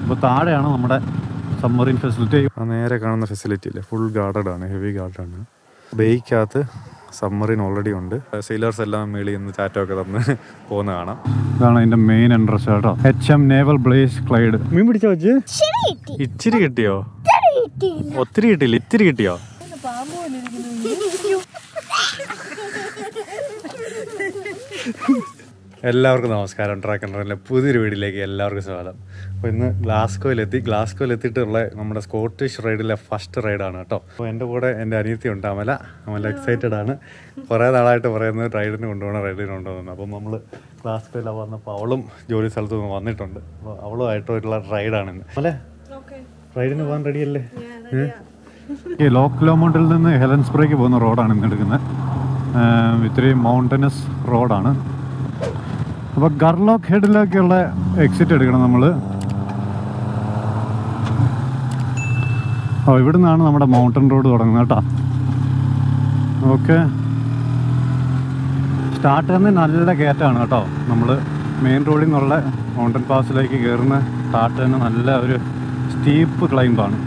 അപ്പോൾ താഴെയാണ് നമ്മുടെ സബ്മറീൻ ഫെസിലിറ്റി ആ നേരെ കാണുന്ന ഫെസിലിറ്റി ഇല്ലേ ഫുൾ ഗാർഡഡ് ആണ് ഹെവി ഗാർഡഡ് ആണ് ബേക്കകത്ത് സബ്മറീൻ ഓൾറെഡി ഉണ്ട് സെയിലേഴ്സ് എല്ലാം മേളിൽ നിന്ന് ചാറ്റമൊക്കെ തന്ന് പോകുന്ന കാണാം ഇതാണ് അതിൻ്റെ മെയിൻ എൻട്രൻസ് കേട്ടോ H M naval base Clyde മീൻ പിടിച്ചോ വെച്ച് ഇച്ചിരി കിട്ടിയോ ഒത്തിരി കിട്ടിയില്ല ഇത്തിരി കിട്ടിയോ എല്ലാവർക്കും നമസ്കാരം ട്രാക്ക് കണ്ടറിലെ പുതിയൊരു വീഡിയോയിലേക്ക് എല്ലാവർക്കും സ്വാഗതം അപ്പോൾ ഇന്ന് ഗ്ലാസ്കോയിലെത്തി ഗ്ലാസ്കോയിൽ എത്തിയിട്ടുള്ള നമ്മുടെ സ്കോട്ടിഷ് റൈഡിലെ ഫസ്റ്റ് റൈഡാണ് കേട്ടോ അപ്പോൾ എൻ്റെ കൂടെ എൻ്റെ അനിയത്തി ഉണ്ട് അമല അമല എക്സൈറ്റഡ് ആണ് കുറേ നാളായിട്ട് പറയുന്നത് റൈഡിന് കൊണ്ടുപോകണം റൈഡിന് കൊണ്ടുപോകണം അപ്പം നമ്മൾ ഗ്ലാസ്കോയിൽ വന്നപ്പോൾ അവളും ജോലി സ്ഥലത്ത് നിന്ന് വന്നിട്ടുണ്ട് അപ്പോൾ അവളുമായിട്ടുള്ള റൈഡാണ് ഇന്ന് അല്ലേ റൈഡിന് പോകാൻ റെഡിയല്ലേ ഈ ലോ കിലോമൗണ്ടിൽ നിന്ന് ഹെലൻസ്ബ്രേക്ക് പോകുന്ന റോഡാണ് ഇന്ന് എടുക്കുന്നത് ആഹ് ഇത്തിരി മൗണ്ടനസ് റോഡാണ് അപ്പോൾ ഗർലോക്ക് ഹെഡിലേക്കുള്ള എക്സിറ്റ് എടുക്കണം നമ്മൾ ഓ ഇവിടെ നിന്നാണ് നമ്മുടെ മൗണ്ടൻ റോഡ് തുടങ്ങുന്നത് കേട്ടോ ഓക്കെ സ്റ്റാർട്ട് തന്നെ നല്ല കയറ്റമാണ് കേട്ടോ നമ്മൾ മെയിൻ റോഡിൽ നിന്നുള്ള മൗണ്ടൻ പാസിലേക്ക് കയറുന്ന സ്റ്റാർട്ട് തന്നെ നല്ല ഒരു സ്റ്റീപ്പ് ക്ലൈംബാണ്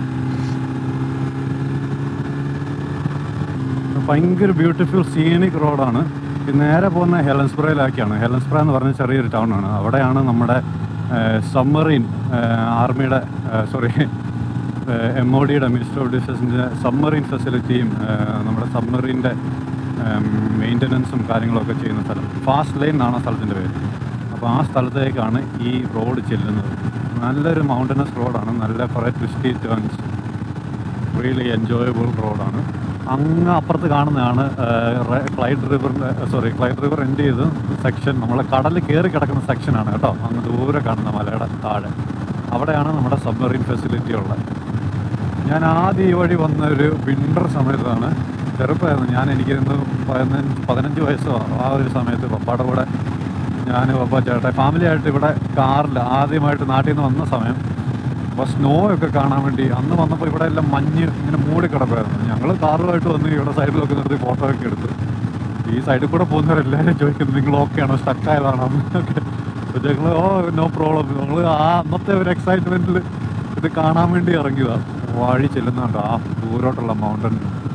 ഭയങ്കര ബ്യൂട്ടിഫുൾ സീനിക് റോഡാണ് ഇത് നേരെ പോകുന്ന ഹെലൻസ്പ്രയിലേക്കാണ് ഹെലൻസ്പ്ര എന്ന് പറഞ്ഞ ചെറിയൊരു ടൗൺ ആണ് അവിടെയാണ് നമ്മുടെ സബ്മറീൻ ആർമിയുടെ സോറി എം ഒ ഡിയുടെ മിനിസ്റ്റർ ഓഫ് ഡിഫൻസിൻ്റെ സബ്മറീൻ ഫെസിലിറ്റിയും നമ്മുടെ സബ്മറീൻ്റെ മെയിൻ്റനൻസും കാര്യങ്ങളൊക്കെ ചെയ്യുന്ന സ്ഥലം ഫാസ്റ്റ് ലൈൻ എന്നാണ് ആ സ്ഥലത്തിൻ്റെ പേര് അപ്പോൾ ആ സ്ഥലത്തേക്കാണ് ഈ റോഡ് ചെല്ലുന്നത് നല്ലൊരു മൗണ്ടനസ് റോഡാണ് നല്ല കുറേ ട്വിസ്റ്റി ടേൺസ് റിയലി എൻജോയബിൾ റോഡാണ് അങ്ങ് അപ്പുറത്ത് കാണുന്നതാണ് ക്ലൈഡ് റിവറിൻ്റെ സോറി ക്ലൈഡ് റിവർ എൻഡ് ചെയ്ത് സെക്ഷൻ നമ്മളെ കടൽ കയറി കിടക്കുന്ന സെക്ഷനാണ് കേട്ടോ അങ്ങ് ദൂരെ കാണുന്ന മലയുടെ താഴെ അവിടെയാണ് നമ്മുടെ സബ്മറീൻ ഫെസിലിറ്റി ഉള്ളത് ഞാൻ ആദ്യം ഈ വഴി വന്ന ഒരു വിൻ്റർ സമയത്താണ് ചെറുപ്പമായിരുന്നു ഞാൻ എനിക്ക് ഇന്ന് പതിനഞ്ച് പതിനഞ്ച് വയസ്സോ ആ ഒരു സമയത്ത് പപ്പാടെ കൂടെ ഞാൻ പപ്പ ചേട്ടാ ഫാമിലി ആയിട്ട് ഇവിടെ കാറിൽ ആദ്യമായിട്ട് നാട്ടിൽ നിന്ന് വന്ന സമയം അപ്പോൾ സ്നോ ഒക്കെ കാണാൻ വേണ്ടി അന്ന് വന്നപ്പോൾ ഇവിടെ എല്ലാം മഞ്ഞ് ഇങ്ങനെ മൂടി കിടക്കുമായിരുന്നു ഞങ്ങൾ കാറുമായിട്ട് വന്ന് ഇവിടെ സൈഡിലൊക്കെ നിർത്തി ഫോട്ടോ ഒക്കെ എടുത്തു ഈ സൈഡിൽ കൂടെ പോകുന്നവരെല്ലാവരും ചോദിക്കുന്നു നിങ്ങൾ ഓക്കെ ആണോ സ്റ്റക്കായതാണോ എന്നൊക്കെ അപ്പോൾ ഞങ്ങൾ ഓ നോ പ്രോബ്ലം ഞങ്ങൾ ആ അന്നത്തെ ഒരു എക്സൈറ്റ്മെൻറ്റിൽ ഇത് കാണാൻ വേണ്ടി ഇറങ്ങിയതാണ് വഴി ചെല്ലുന്നുണ്ട് ആ ദൂരോട്ടുള്ള മൗണ്ടൻ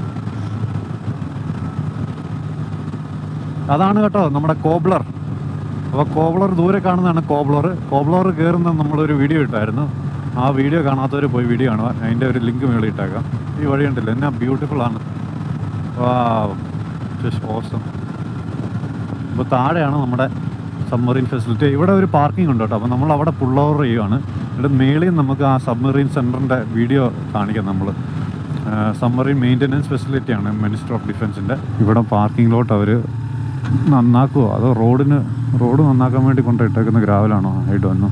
അതാണ് കേട്ടോ നമ്മുടെ കോബ്ലർ അപ്പോൾ കോബ്ലർ ദൂരെ കാണുന്നതാണ് കോബ്ലർ കോബ്ലർ കയറുന്ന നമ്മളൊരു വീഡിയോ ഇട്ടായിരുന്നു ആ വീഡിയോ കാണാത്തവർ പോയി വീഡിയോ കാണുക അതിൻ്റെ ഒരു ലിങ്ക് മേളിൽ ഇട്ടേക്കാം ഈ വഴി ഉണ്ടല്ലോ എന്നാ ബ്യൂട്ടിഫുൾ ആണ് വാ ഓസം അപ്പോൾ താഴെയാണ് നമ്മുടെ സബ്മറീൻ ഫെസിലിറ്റി ഇവിടെ ഒരു പാർക്കിംഗ് ഉണ്ട് കേട്ടോ അപ്പോൾ നമ്മൾ അവിടെ പുൾ ഓവർ ചെയ്യുവാണ് ഇവിടെ മേളിൽ നമുക്ക് ആ സബ്മറീൻ സെൻറ്ററിൻ്റെ വീഡിയോ കാണിക്കാം നമ്മൾ സബ്മറീൻ മെയിൻ്റനൻസ് ഫെസിലിറ്റിയാണ് മിനിസ്റ്റർ ഓഫ് ഡിഫൻസിൻ്റെ ഇവിടെ പാർക്കിങ്ങിലോട്ട് അവർ നന്നാക്കുമോ അതോ റോഡിന് റോഡ് നന്നാക്കാൻ വേണ്ടി കൊണ്ടിട്ടേക്കുന്ന ഗ്രാവലാണോ ഐ ഡോന്നു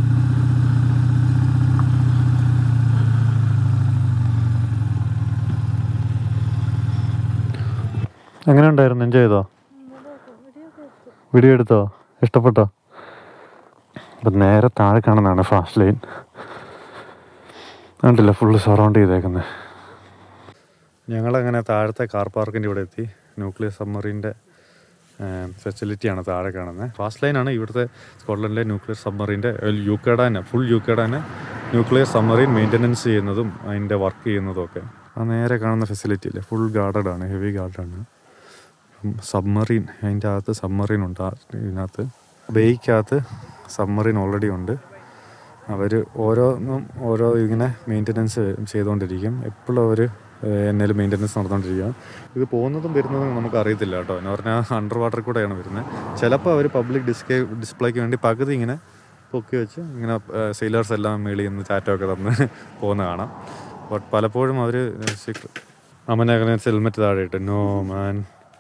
എങ്ങനെ ഉണ്ടായിരുന്നു എൻജോയ് ചെയ്തോ വീഡിയോ എടുത്തോ ഇഷ്ടപ്പെട്ടോ അപ്പം നേരെ താഴെ കാണുന്നതാണ് ഫാസ്റ്റ് ലൈൻ കണ്ടില്ല ഫുള്ള് സറൗണ്ട് ചെയ്തേക്കുന്നത് ഞങ്ങളങ്ങനെ താഴത്തെ കാർ പാർക്കിൻ്റെ ഇവിടെ എത്തി ന്യൂക്ലിയർ സബ്മറീൻ്റെ ഫെസിലിറ്റിയാണ് താഴെ കാണുന്നത് ഫാസ്റ്റ് ലൈനാണ് ഇവിടുത്തെ സ്കോട്ട്ലൻഡിലെ ന്യൂക്ലിയർ സബ്മറീൻ്റെ യുക്കേഡാനെ ഫുൾ യുക്കേഡാനെ ന്യൂക്ലിയർ സബ്മറീൻ മെയിൻ്റനൻസ് ചെയ്യുന്നതും അതിൻ്റെ വർക്ക് ചെയ്യുന്നതും ഒക്കെ ആ നേരെ കാണുന്ന ഫെസിലിറ്റി ഇല്ലേ ഫുൾ ഗാർഡഡ് ആണ് ഹെവി ഗാർഡാണ് സബ്മറീൻ അതിൻ്റെ അകത്ത് സബ്മറീൻ ഉണ്ട് ആ ഇതിനകത്ത് ബേക്കകത്ത് സബ്മറീൻ ഓൾറെഡി ഉണ്ട് അവർ ഓരോന്നും ഓരോ ഇങ്ങനെ മെയിൻ്റനൻസ് ചെയ്തുകൊണ്ടിരിക്കും എപ്പോഴും അവർ എന്നേലും മെയിൻ്റനൻസ് നടന്നുകൊണ്ടിരിക്കുക ഇത് പോകുന്നതും വരുന്നതും നമുക്ക് അറിയത്തില്ല കേട്ടോ എന്ന് പറഞ്ഞാൽ അണ്ടർ വാട്ടർ കൂടെയാണ് വരുന്നത് ചിലപ്പോൾ അവർ പബ്ലിക് ഡിസ്പ്ലേ ഡിസ്പ്ലേക്ക് വേണ്ടി പകുതി ഇങ്ങനെ പൊക്കി വെച്ച് ഇങ്ങനെ സെയിലേഴ്സ് എല്ലാം മേളിൽ നിന്ന് ചാറ്റമൊക്കെ തന്ന് പോകുന്ന കാണാം ബട്ട് പലപ്പോഴും അവർ അമ്മനങ്ങനെ ഹെൽമെറ്റ് താഴെ ഇട്ട് നോ മാൻ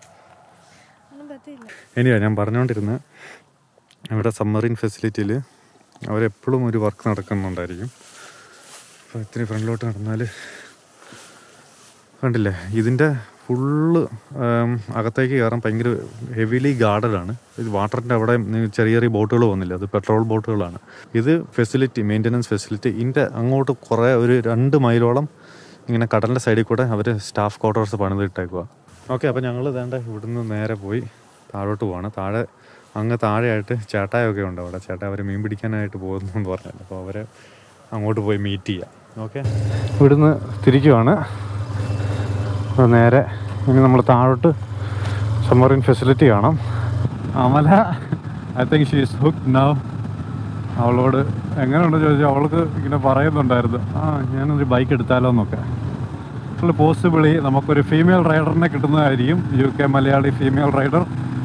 ഇനിയോ ഞാൻ പറഞ്ഞുകൊണ്ടിരുന്നത് ഇവിടെ സബ്മറീൻ ഫെസിലിറ്റിയിൽ അവരെപ്പോഴും ഒരു വർക്ക് നടക്കുന്നുണ്ടായിരിക്കും അപ്പോൾ ഇത്തിരി ഫ്രണ്ടിലോട്ട് നടന്നാൽ കണ്ടില്ലേ ഇതിൻ്റെ ഫുള്ള് അകത്തേക്ക് കയറാൻ ഭയങ്കര ഹെവിലി ഗാർഡഡാണ് ഇത് വാട്ടറിൻ്റെ അവിടെ നി- ചെറിയ ചെറിയ ബോട്ടുകൾ വന്നില്ല അത് പെട്രോൾ ബോട്ടുകളാണ് ഇത് ഫെസിലിറ്റി മെയിൻ്റനൻസ് ഫെസിലിറ്റി ഇതിൻ്റെ അങ്ങോട്ട് കുറേ ഒരു രണ്ട് മൈലോളം ഇങ്ങനെ കടലിൻ്റെ സൈഡിൽ കൂടെ അവർ സ്റ്റാഫ് ക്വാർട്ടേഴ്സ് പണിതിട്ടേക്കുക ഓക്കെ അപ്പോൾ ഞങ്ങൾ വേണ്ട ഇവിടുന്ന് നേരെ പോയി താഴോട്ട് പോവാണ് താഴെ അങ്ങ് താഴെയായിട്ട് ചേട്ടായൊക്കെ ഉണ്ട് അവിടെ ചേട്ടാ അവർ മീൻ പിടിക്കാനായിട്ട് പോകുന്നു എന്ന് പറഞ്ഞല്ലോ അപ്പോൾ അവരെ അങ്ങോട്ട് പോയി മീറ്റ് ചെയ്യാം ഓക്കെ ഇവിടുന്ന് തിരിക്കുവാണ് അപ്പോൾ നേരെ ഇനി നമ്മൾ താഴോട്ട് സമ്മറിൻ ഫെസിലിറ്റി കാണാം Amala I think she's hook now അവളോട് എങ്ങനെയുണ്ടെന്ന് ചോദിച്ചാൽ അവൾക്ക് ഇങ്ങനെ പറയുന്നുണ്ടായിരുന്നു ആ ഞാനൊരു ബൈക്ക് എടുത്താലോ എന്നൊക്കെ അവൾ പോസിബിളി നമുക്കൊരു ഫീമെയിൽ റൈഡറിനെ കിട്ടുന്നതായിരിക്കും U K Malayali female rider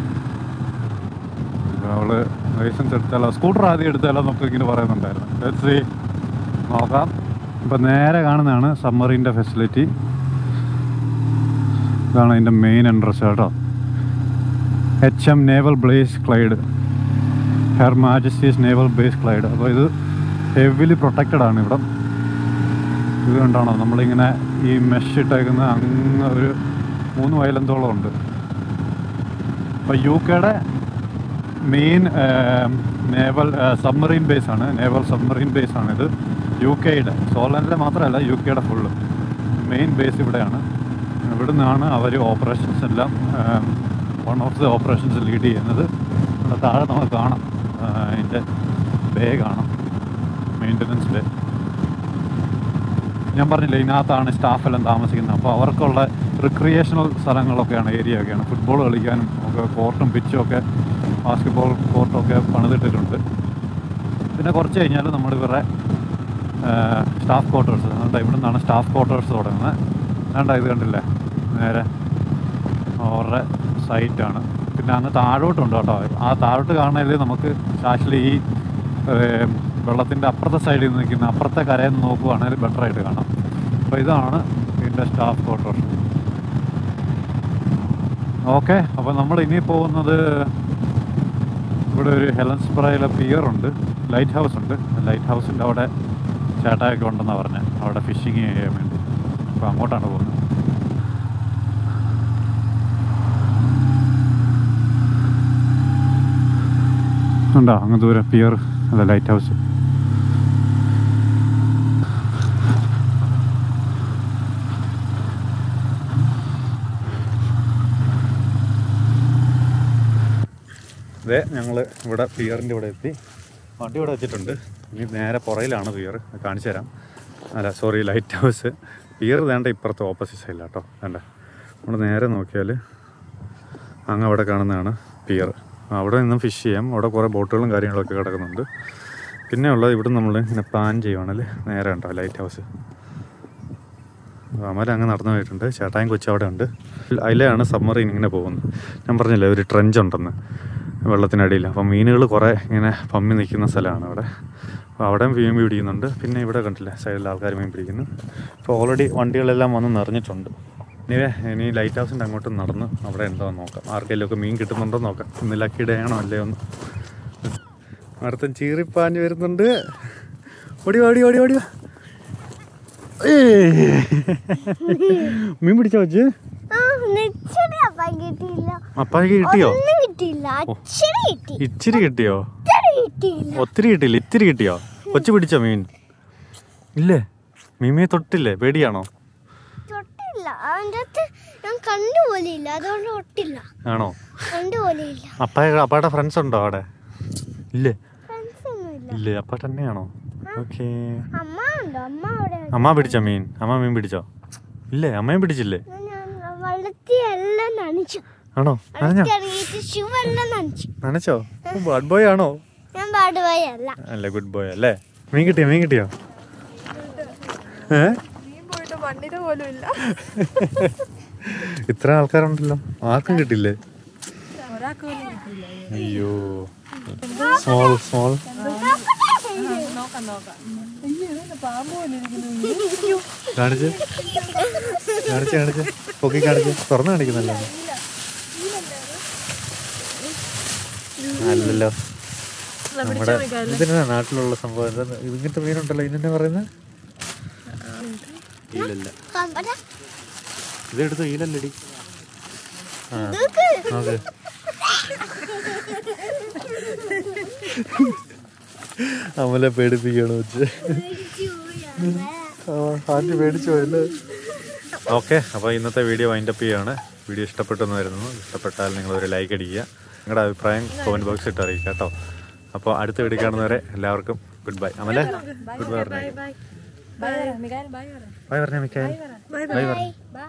അവള് ലൈസൻസ് എടുത്താലോ സ്കൂട്ടർ ആദ്യം എടുത്താലോ എന്നൊക്കെ ഇങ്ങനെ പറയുന്നുണ്ടായിരുന്നു Let's see. നോക്കാം ഇപ്പം നേരെ കാണുന്നതാണ് സമ്മറിൻ്റെ ഫെസിലിറ്റി ഇതാണ് അതിൻ്റെ മെയിൻ എൻട്രൻസ് കേട്ടോ H M naval base Clyde her majesty's naval base Clyde അപ്പോൾ ഇത് ഹെവിലി പ്രൊട്ടക്റ്റഡ് ആണ് ഇവിടെ ഇത് കണ്ടാണോ നമ്മളിങ്ങനെ ഈ മെഷ് ഇട്ടേക്കുന്ന അങ്ങ് ഒരു മൂന്ന് വയലന്തോളം ഉണ്ട് അപ്പോൾ യു കെയുടെ മെയിൻ നേവൽ സബ്മറീൻ ബേസ് ആണ് നേവൽ സബ്മറീൻ ബേസ് ആണ് ഇത് യു കെയുടെ സോളനിലെ മാത്രമല്ല യു കെയുടെ ഫുള്ള് മെയിൻ ബേസ് ഇവിടെയാണ് ഇവിടെ നിന്നാണ് അവർ ഓപ്പറേഷൻസ് എല്ലാം one of the operations lead ചെയ്യുന്നത് ഇവിടെ താഴെ നമുക്ക് കാണാം ആ, അതിൻ്റെ ബേ കാണാം മെയിൻ്റനൻസ് ബേ ഞാൻ പറഞ്ഞില്ലേ ഇതിനകത്താണ് സ്റ്റാഫെല്ലാം താമസിക്കുന്നത് അപ്പോൾ അവർക്കുള്ള റിക്രിയേഷണൽ സ്ഥലങ്ങളൊക്കെയാണ് ഏരിയ ഒക്കെയാണ് ഫുട്ബോൾ കളിക്കാനും ഒക്കെ കോർട്ടും പിച്ചും ഒക്കെ ബാസ്കറ്റ്ബോൾ കോർട്ടും ഒക്കെ പണിതിട്ടിട്ടുണ്ട് പിന്നെ കുറച്ച് കഴിഞ്ഞാൽ നമ്മൾ ഇവരുടെ സ്റ്റാഫ് ക്വാർട്ടേഴ്സ് അതുകൊണ്ട് ഇവിടെ നിന്നാണ് സ്റ്റാഫ് ക്വാർട്ടേഴ്സ് തുടങ്ങുന്നത് വേണ്ട ഇത് കണ്ടില്ലേ നേരെ അവരുടെ സൈറ്റാണ് പിന്നെ അങ്ങ് താഴോട്ടുണ്ട് കേട്ടോ ആ താഴോട്ട് കാണുന്നതിൽ നമുക്ക് ആക്ച്വലി ഈ വെള്ളത്തിൻ്റെ അപ്പുറത്തെ സൈഡിൽ നിന്ന് നിൽക്കുന്ന അപ്പുറത്തെ കരയിൽ നിന്ന് നോക്കുവാണെങ്കിൽ ബെറ്റർ ആയിട്ട് കാണാം അപ്പോൾ ഇതാണ് ഇതിൻ്റെ സ്റ്റാഫ് ക്വാർട്ടേഴ്സ് ഓക്കെ അപ്പോൾ നമ്മൾ ഇനി പോകുന്നത് ഇവിടെ ഒരു ഹെലൻസ് പ്രയിലെ പിയർ ഉണ്ട് ലൈറ്റ് ഹൗസ് ഉണ്ട് ലൈറ്റ് ഹൗസിൻ്റെ അവിടെ ചേട്ടായൊക്കെ ഉണ്ടെന്നാണ് പറഞ്ഞത് അവിടെ ഫിഷിങ് ചെയ്യാൻ വേണ്ടി അപ്പോൾ അങ്ങോട്ടാണ് പോകുന്നത് ഉണ്ടോ അങ്ങ് ദൂരെ പിയർ അല്ല ലൈറ്റ് ഹൗസ് അതെ ഞങ്ങൾ ഇവിടെ പിയറിൻ്റെ ഇവിടെ എത്തി വണ്ടി ഇവിടെ വെച്ചിട്ടുണ്ട് ഇനി നേരെ പുറയിലാണ് പിയർ കാണിച്ചു തരാം അല്ല സോറി ലൈറ്റ് ഹൗസ് പിയർ വേണ്ട ഇപ്പുറത്തെ ഓപ്പോസിറ്റ് സൈഡിലാണ് കേട്ടോ വേണ്ട നമ്മൾ നേരെ നോക്കിയാൽ അങ്ങ് അവിടെ കാണുന്നതാണ് പിയർ അവിടെ നിന്നും ഫിഷ് ചെയ്യാം അവിടെ കുറേ ബോട്ടുകളും കാര്യങ്ങളൊക്കെ കിടക്കുന്നുണ്ട് പിന്നെ ഉള്ളത് ഇവിടെ നമ്മൾ ഇങ്ങനെ പ്ലാൻ ചെയ്യുവാണെങ്കിൽ നേരെ ഉണ്ടോ ലൈറ്റ് ഹൗസ് അമല അങ്ങ് നടന്നു പോയിട്ടുണ്ട് ചേട്ടായും കൊച്ചു അവിടെ ഉണ്ട് അതിലെയാണ് സബ്മറീൻ ഇങ്ങനെ പോകുന്നത് ഞാൻ പറഞ്ഞില്ലേ ഒരു ട്രെഞ്ച് ഉണ്ടെന്ന് വെള്ളത്തിനടിയിൽ അപ്പം മീനുകൾ കുറേ ഇങ്ങനെ പമ്മി നിൽക്കുന്ന സ്ഥലമാണ് അവിടെ അപ്പോൾ അവിടെ മീൻ പിടിക്കുന്നുണ്ട് പിന്നെ ഇവിടെ കണ്ടില്ലേ സൈഡിൽ ആൾക്കാർ മീൻ പിടിക്കുന്നു ഇപ്പോൾ ഓൾറെഡി വണ്ടികളെല്ലാം വന്ന് നിറഞ്ഞിട്ടുണ്ട് ഇനി ഇനി ലൈറ്റ് ഹൗസിൻ്റെ അങ്ങോട്ട് നടന്ന് അവിടെ ഉണ്ടോ എന്ന് നോക്കാം ആർക്കെങ്കിലും ഒക്കെ മീൻ കിട്ടുന്നുണ്ടോ എന്ന് നോക്കാം ഇന്ന് ലക്കി ഡേ ആണോ അല്ലേ ഒന്ന് അടുത്ത ചീറിപ്പാഞ്ഞ് വരുന്നുണ്ട് ഓടി ഓടി ഓടി ഓടി വാ. ഏയ്. മീൻ പിടിച്ചോ വെച്ച് ആ, നെച്ചടി അപ്പാൻ കിട്ടിയില്ല അപ്പാക്ക് കിട്ടിയോ ഒന്നും കിട്ടിയില്ല അച്ഛനെ കിട്ടി ഇച്ചിരി കിട്ടിയോ ഇത്ര കിട്ടിയില്ല ഒത്തിരി കിട്ടിയില്ല ഇത്തിരി കിട്ടിയോ കൊച്ചു പിടിച്ചോ മീൻ ഇല്ലേ മീമിയെ തൊട്ടില്ലേ പേടിയാണോ തൊട്ടില്ല അതിൻ്റെ അകത്ത് ഞാൻ കണ്ടുപോലെയില്ല അതുകൊണ്ട് ഒട്ടില്ല ആണോ കണ്ടുപോലെയില്ല അപ്പായ അപ്പായുടെ ഫ്രണ്ട്സ് ഉണ്ടോ അവിടെ ഇല്ലേ ഫ്രണ്ട്സ് ഒന്നുമില്ല ഇല്ലേ അപ്പ തന്നെയാണോ ഓക്കേ അമ്മ ഉണ്ടോ അമ്മ അവിടെ അമ്മ പിടിച്ചോ മീൻ അമ്മ മീൻ പിടിച്ചോ ഇല്ലേ അമ്മയും പിടിച്ചില്ലേ ഞാൻ വെള്ളത്തി എല്ലാം നനച്ചു ആണോ നനഞ്ഞോ വെള്ളത്തി ഇറങ്ങിയിട്ട് ഷൂ എല്ലാം നനച്ചു നനച്ചോ ബാഡ് ബോയ് ആണോ ഞാൻ പാടുപോയി അല്ല അല്ല ഗുഡ് ബോയ് അല്ലേ മീൻ കിട്ടിയോ മീൻ കിട്ടിയോ ഏ മീൻ പോയിട്ട് മണ്ണിര പോലും ഇല്ല ഇത്ര ആൾക്കാരുണ്ടല്ലോ ആർക്കും കിട്ടില്ലേ ഒരാൾക്ക് പോലും കിട്ടിയില്ല അയ്യോ സ്മോൾ സ്മോൾ നോക്കാം നോക്കാം അയ്യോ ഇതെന്താ പാമ്പ് പോലെ ഇരിക്കുന്നു കാണിച്ച് കാണിച്ച് കാണിച്ച് പൊക്കി കാണിച്ച് തുറന്നു കാണിക്കുന്നല്ലോ അല്ലല്ലോ നമ്മുടെ ഇതിനാ നാട്ടിലുള്ള സംഭവം എന്താ ഇങ്ങനത്തെ മീനുണ്ടല്ലോ ഇതിനെന്നെ പറയുന്നത് ഈലല്ല കമ്പട ഇതെടുത്തോ ഈലല്ലടി ആ ഇതൊക്കെ അതെ അമലെ പേടിപ്പിക്കണോ വെച്ച് ആദ്യം പേടിച്ചു പോയല്ലേ ഓക്കെ അപ്പോൾ ഇന്നത്തെ വീഡിയോ വൈൻഡപ്പ് ചെയ്യാണ് വീഡിയോ ഇഷ്ടപ്പെട്ടെന്ന് വരുന്നു ഇഷ്ടപ്പെട്ടാൽ നിങ്ങൾ ഒരു ലൈക്ക് അടിക്കുക നിങ്ങളുടെ അഭിപ്രായം കമൻറ്റ് ബോക്സിൽ ഇട്ട് അറിയിക്കുക കേട്ടോ അപ്പോൾ അടുത്ത വീഡിയോ കാണുന്നവരെ എല്ലാവർക്കും goodbye Amala goodbye പറഞ്ഞേ ബൈ പറ മികാൽ ബൈ പറ ബൈ പറഞ്ഞേ മിക്കായി ബൈ പറഞ്ഞു ബൈ